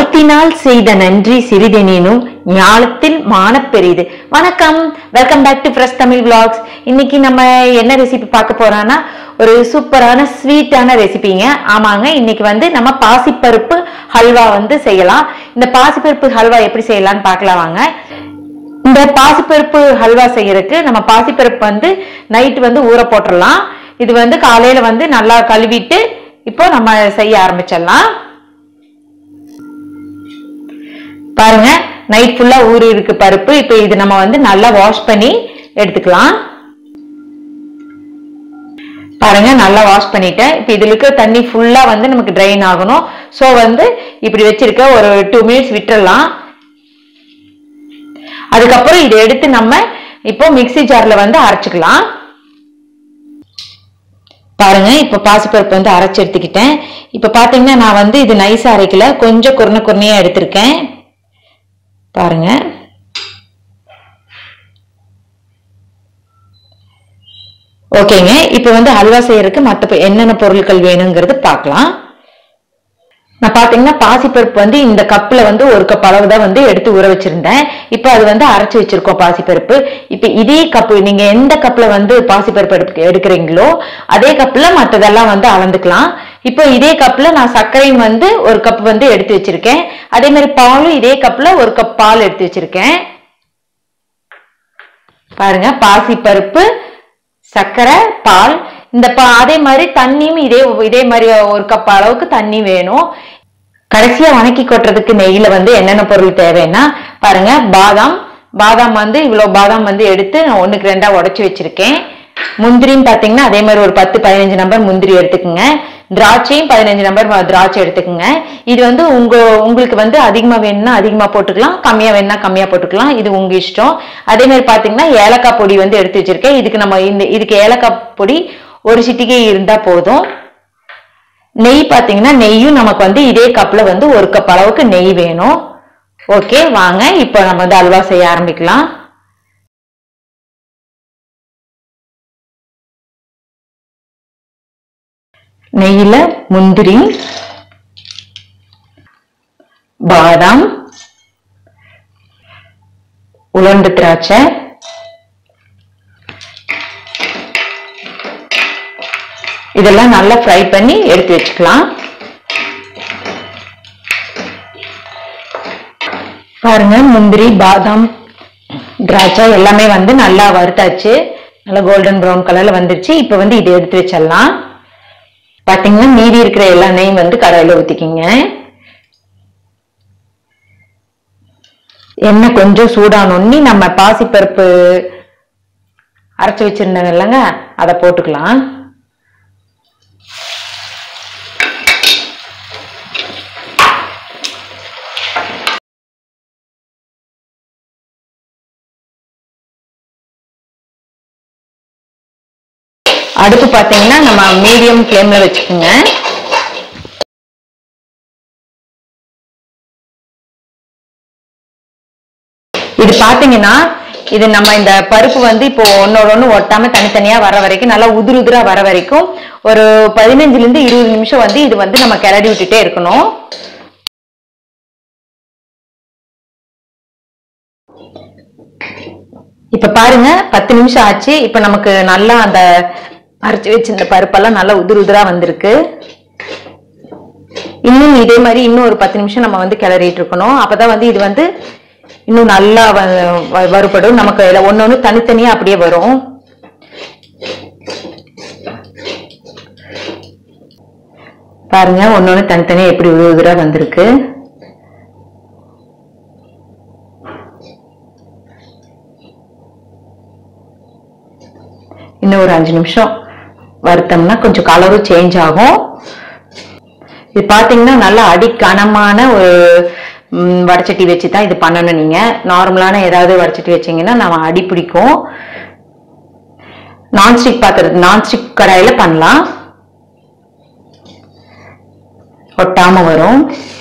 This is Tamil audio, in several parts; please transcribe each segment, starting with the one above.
ஞாலத்தினால் செய்த நன்றி சிறிதெனினும் ஞாலத்தில் மானப் பெரிது வணக்கம் welcome back to fresh Tamil vlogs இன்னைக்கு நம்ம என்ன ரெசிபி பார்க்க போறோம்னா ஒரு சூப்பரான ஸ்வீட்டான ரெசிபிங்க ஆமாங்க இன்னைக்கு வந்து நம்ம பாசிப்பருப்பு ஹல்வா வந்து செய்யலாம் இந்த பாசிப்பருப்பு ஹல்வா எப்படி செய்யலாம்னு பார்க்கலாம் வாங்க இந்த பாசிப்பருப்பு ஹல்வா செய்யறதுக்கு நம்ம பாசிப்பருப்பு வந்து நைட் வந்து ஊற போட்டுடலாம் இது வந்து காலையில வந்து நல்லா கழுவிட்டு இப்போ நம்ம செய்ய ஆரம்பிச்சிடலாம் பாருங்க நைட் ஃபுல்லா ஊறி இருக்கு பருப்பு இப்போ இது நம்ம வந்து நல்லா வாஷ் பண்ணி எடுத்துக்கலாம் பாருங்க நல்லா வாஷ் பண்ணிட்டேன் இப்போ இதுல இருக்க தண்ணி ஃபுல்லா வந்து நமக்கு ட்ரைன் ஆகணும் ஸோ வந்து இப்படி வச்சிருக்க ஒரு டூ மினிட்ஸ் விட்டுறலாம் அதுக்கப்புறம் இதை எடுத்து நம்ம இப்போ மிக்ஸி ஜார்ல வந்து அரைச்சுக்கலாம் பாருங்க இப்ப பாசிப்பருப்பு வந்து அரைச்சு எடுத்துக்கிட்டேன் இப்ப பாத்தீங்கன்னா நான் வந்து இது நைஸா அரைக்கல கொஞ்சம் குறுன குறுனையா எடுத்திருக்கேன் பாருங்க ஓகேங்க இப்ப வந்து ஹல்வா செய்யறதுக்கு மத்த என்னென்ன பொருட்கள் வேணுங்கிறது பார்க்கலாம் நான் பாத்தீங்கன்னா பாசிப்பருப்பு வந்து இந்த கப்ல வந்து ஒரு கப் அளவு தான் வந்து எடுத்து ஊற வச்சிருந்தேன் இப்போ அது வந்து அரைச்சு வச்சிருக்கோம் பாசிப்பருப்பு இப்போ இதே கப்பு நீங்க எந்த கப்ல வந்து பாசிப்பருப்பு எடுக்க எடுக்கிறீங்களோ அதே கப்ல மற்றதெல்லாம் வந்து அளந்துக்கலாம் இப்போ இதே கப்ல நான் சர்க்கரையும் வந்து ஒரு கப் வந்து எடுத்து வச்சிருக்கேன் அதே மாதிரி பாலும் இதே கப்ல ஒரு கப் பால் எடுத்து வச்சிருக்கேன் பாருங்க பாசிப்பருப்பு சர்க்கரை பால் இந்த பா அதே மாதிரி தண்ணியும் இதே இதே மாதிரி ஒரு கப் அளவுக்கு தண்ணி வேணும் கடைசியா வணக்கி கொட்டுறதுக்கு நெய்யில வந்து என்னென்ன பொருள் தேவைன்னா பாருங்க பாதாம் பாதாம் வந்து இவ்வளவு பாதாம் வந்து எடுத்து நான் ஒண்ணுக்கு ரெண்டா உடைச்சு வச்சிருக்கேன் முந்திரின்னு பாத்தீங்கன்னா அதே மாதிரி ஒரு பத்து பதினஞ்சு நம்பர் முந்திரி எடுத்துக்கோங்க திராட்சையும் பதினஞ்சு நம்பர் திராட்சை எடுத்துக்கோங்க இது வந்து உங்க உங்களுக்கு வந்து அதிகமா வேணும்னா அதிகமா போட்டுக்கலாம் கம்மியா வேணும்னா கம்மியா போட்டுக்கலாம் இது உங்க இஷ்டம் அதே மாதிரி பாத்தீங்கன்னா ஏலக்காய் பொடி வந்து எடுத்து வச்சிருக்கேன் இதுக்கு நம்ம இந்த இதுக்கு ஏலக்காய் பொடி ஒரு சிட்டிகை இருந்தா போதும் நெய் பாத்தீங்கன்னா நெய்யும் நமக்கு வந்து இதே கப்ல வந்து ஒரு கப் அளவுக்கு நெய் வேணும் ஓகே வாங்க இப்போ நம்ம வந்து அல்வா செய்ய ஆரம்பிக்கலாம் நெய்யில முந்திரி பாதாம் உலர்ந்த திராட்சை இதெல்லாம் நல்லா ஃப்ரை பண்ணி எடுத்து வச்சுக்கலாம் பாருங்க முந்திரி பாதாம் திராட்சை எல்லாமே வந்து நல்லா வறுத்தாச்சு நல்லா கோல்டன் ப்ரௌன் கலர்ல வந்துருச்சு இப்போ வந்து இதை எடுத்து வச்சிடலாம் பாத்தீங்கன்னா மீதி இருக்கிற எல்லா நெய்யும் வந்து கடாயில ஊத்திக்கிங்க எண்ணெய் கொஞ்சம் சூடானோன்னி நம்ம பாசிப்பருப்பு அரைச்சு வச்சிருந்தோம் இல்லைங்க அதை போட்டுக்கலாம் அடுப்பு பார்த்தீங்கன்னா நம்ம மீடியம் ஃப்ளேம்ல வச்சுக்கோங்க இது பாத்தீங்கன்னா இது நம்ம இந்த பருப்பு வந்து இப்போ ஒன்னோட ஒண்ணு ஒட்டாம தனித்தனியா வர வரைக்கும் நல்லா உதிர் உதிரா வர வரைக்கும் ஒரு பதினஞ்சுல இருந்து இருபது நிமிஷம் வந்து இது வந்து நம்ம கிளறி விட்டுட்டே இருக்கணும் இப்ப பாருங்க பத்து நிமிஷம் ஆச்சு இப்ப நமக்கு நல்லா அந்த அரைச்சி வச்சிருந்த பருப்பெல்லாம் நல்லா உதிர் உதிரா வந்திருக்கு இன்னும் இதே மாதிரி இன்னும் ஒரு பத்து நிமிஷம் நம்ம வந்து கிளறிட்டு இருக்கணும் அப்பதான் வந்து இது வந்து இன்னும் நல்லா வ- வ- வறுபடும் நமக்கு ஒன்னு ஒண்ணு தனித்தனியா அப்படியே வரும் பாருங்க ஒன்னு ஒண்ணு தனித்தனியா எப்படி உதிர் உதிரா வந்திருக்கு இன்னும் ஒரு அஞ்சு நிமிஷம் வறுத்தோம்னா கொஞ்சம் கலரும் சேஞ்ச் ஆகும் இது பாத்தீங்கன்னா நல்லா அடி கனமான ஒரு ம், வடச்சட்டி வச்சு தான் இது பண்ணணும் நீங்க நார்மலான ஏதாவது வடச்சட்டி வச்சீங்கன்னா நம்ம அடி பிடிக்கும் நான்ஸ்டிக் பாத்திரம் நான்ஸ்டிக் கடாயில பண்ணலாம் ஒட்டாம வரும்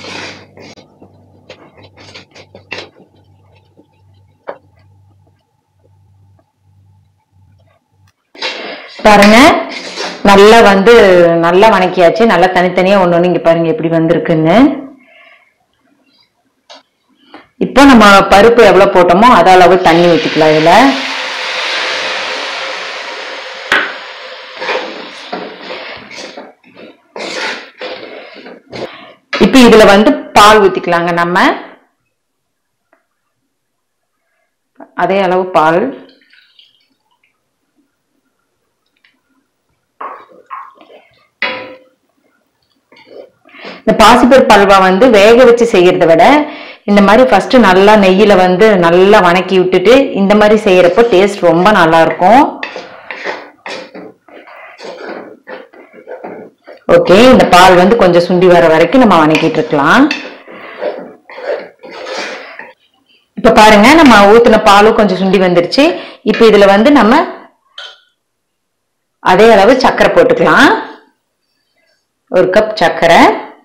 பாருங்க நல்லா வந்து நல்லா வணக்கியாச்சு நல்லா தனித்தனியா ஒண்ணு ஒண்ணு இங்க பாருங்க எப்படி வந்திருக்குன்னு இப்போ நம்ம பருப்பு எவ்வளவு போட்டோமோ அது அளவு தண்ணி ஊற்றிக்கலாம் இதுல இப்போ இதுல வந்து பால் ஊத்திக்கலாங்க நம்ம அதே அளவு பால் இந்த பாசிப்பருப்பு அல்வா வந்து வேக வச்சு செய்யறதை விட இந்த மாதிரி ஃபர்ஸ்ட் நல்லா நெய்யில வந்து நல்லா வணக்கி விட்டுட்டு இந்த மாதிரி செய்யறப்போ டேஸ்ட் ரொம்ப நல்லா இருக்கும் ஓகே இந்த பால் வந்து கொஞ்சம் சுண்டி வர வரைக்கும் நம்ம வணக்கிட்டு இருக்கலாம் இப்ப பாருங்க நம்ம ஊத்துன பாலும் கொஞ்சம் சுண்டி வந்துருச்சு இப்ப இதுல வந்து நம்ம அதே அளவு சர்க்கரை போட்டுக்கலாம் ஒரு கப் சர்க்கரை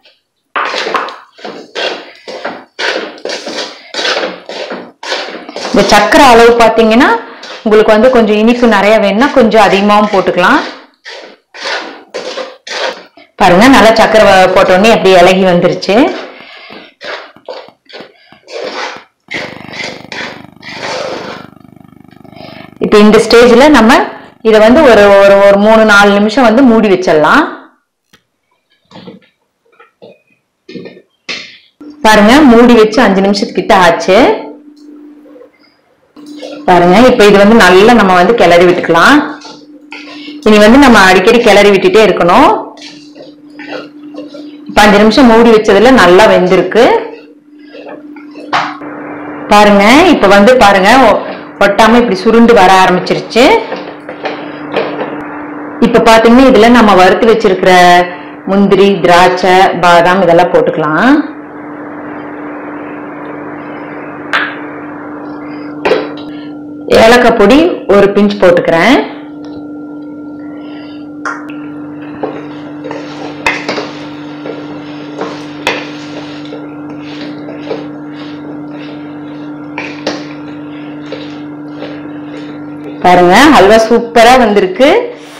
இந்த சர்க்கரை அளவு பார்த்தீங்கன்னா உங்களுக்கு வந்து கொஞ்சம் இனிப்பு நிறைய வேணும்னா கொஞ்சம் அதிகமாகவும் போட்டுக்கலாம் பாருங்க நல்லா சர்க்கரை வ- போட்ட உடனே அப்படி இலகி வந்துருச்சு இப்போ இந்த ஸ்டேஜ்ல நம்ம இதை வந்து ஒரு ஒரு ஒரு மூணு நாலு நிமிஷம் வந்து மூடி வச்சிடலாம் பாருங்க மூடி வச்சு அஞ்சு நிமிஷத்துக்கிட்ட ஆச்சு பாருங்க இப்ப இது வந்து நல்லா நம்ம வந்து கிளறி விட்டுக்கலாம் இனி வந்து நம்ம அடிக்கடி கிளறி விட்டுட்டே இருக்கணும் இப்ப அஞ்சு நிமிஷம் மூடி வச்சதுல நல்லா வெந்திருக்கு பாருங்க இப்ப வந்து பாருங்க ஒ- ஒட்டாம இப்படி சுருண்டு வர ஆரம்பிச்சிருச்சு இப்ப பாத்தீங்கன்னா இதுல நம்ம வறுத்து வச்சிருக்கிற முந்திரி திராட்சை பாதாம் இதெல்லாம் போட்டுக்கலாம் ஏலக்காய் பொடி ஒரு பிஞ்ச் போட்டுக்கிறேன் பாருங்க ஹல்வா சூப்பரா வந்திருக்கு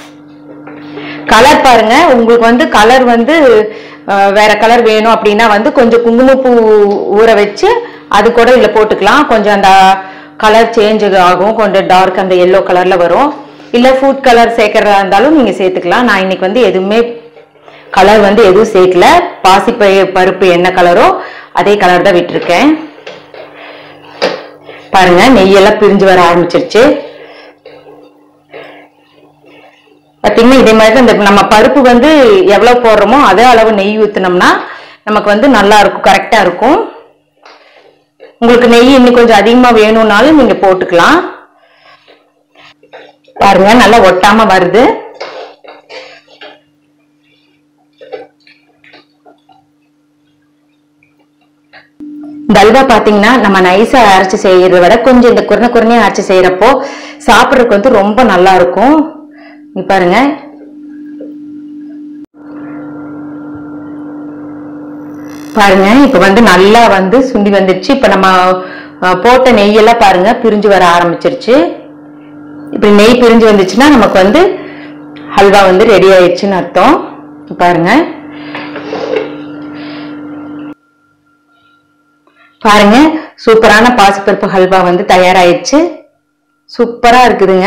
கலர் பாருங்க உங்களுக்கு வந்து கலர் வந்து அஹ், வேற கலர் வேணும் அப்படின்னா வந்து கொஞ்சம் குங்குமப்பூ ஊற வச்சு அது கூட இதுல போட்டுக்கலாம் கொஞ்சம் அந்த கலர் சேஞ்ச் ஆகும் கொஞ்சம் டார்க் அந்த எல்லோ கலர்ல வரும் இல்ல ஃபுட் கலர் சேர்க்கறதா இருந்தாலும் நீங்க சேர்த்துக்கலாம் நான் இன்னைக்கு வந்து எதுவுமே கலர் வந்து எதுவும் சேர்க்கல பாசி பருப்பு என்ன கலரோ அதே கலர் தான் விட்டுருக்கேன் பாருங்க நெய்யெல்லாம் பிரிஞ்சு வர ஆரம்பிச்சிருச்சு பார்த்தீங்கன்னா இதே மாதிரி தான் இந்த நம்ம பருப்பு வந்து எவ்வளவு போடுறோமோ அதே அளவு நெய் ஊத்துனோம்னா நமக்கு வந்து நல்லா இருக்கும் கரெக்டா இருக்கும் உங்களுக்கு நெய் இன்னும் கொஞ்சம் அதிகமா வேணும்னாலும் நீங்க போட்டுக்கலாம் பாருங்க நல்லா ஒட்டாம வருது இந்த அல்வா பாத்தீங்கன்னா நம்ம நைஸா அரைச்சு செய்யறத விட கொஞ்சம் இந்த குறைன குறைனையா அரைச்சு செய்யறப்போ சாப்பிட்றதுக்கு வந்து ரொம்ப நல்லா இருக்கும் இங்க பாருங்க பாருங்க இப்ப வந்து நல்லா வந்து சுண்டி வந்துருச்சு இப்ப நம்ம அஹ், போட்ட நெய்யெல்லாம் பாருங்க பிரிஞ்சு வர ஆரம்பிச்சிருச்சு இப்படி நெய் பிரிஞ்சு வந்துச்சுன்னா நமக்கு வந்து ஹல்வா வந்து ரெடி ஆயிடுச்சுன்னு அர்த்தம் பாருங்க பாருங்க சூப்பரான பாசிப்பருப்பு ஹல்வா வந்து தயாராயிடுச்சு சூப்பரா இருக்குதுங்க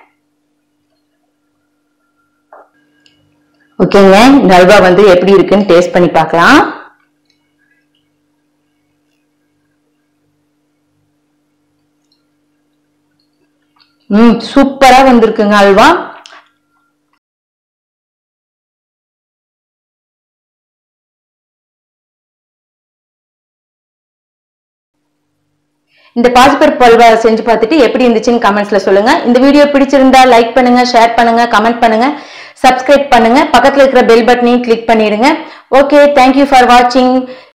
ஓகேங்க இந்த அல்வா வந்து எப்படி இருக்குன்னு டேஸ்ட் பண்ணி பார்க்கலாம் ம் சூப்பரா வந்திருக்குங்க அல்வா இந்த பாசிப்பருப்பு அல்வா செஞ்சு பார்த்துட்டு எப்படி இருந்துச்சுன்னு கமெண்ட்ஸ்ல சொல்லுங்க இந்த வீடியோ பிடிச்சிருந்தா லைக் பண்ணுங்க ஷேர் பண்ணுங்க கமெண்ட் பண்ணுங்க சப்ஸ்கிரைப் பண்ணுங்க பக்கத்துல இருக்கிற பெல் பட்டனையும் கிளிக் பண்ணிடுங்க ஓகே தேங்க்யூ ஃபார் வாட்சிங்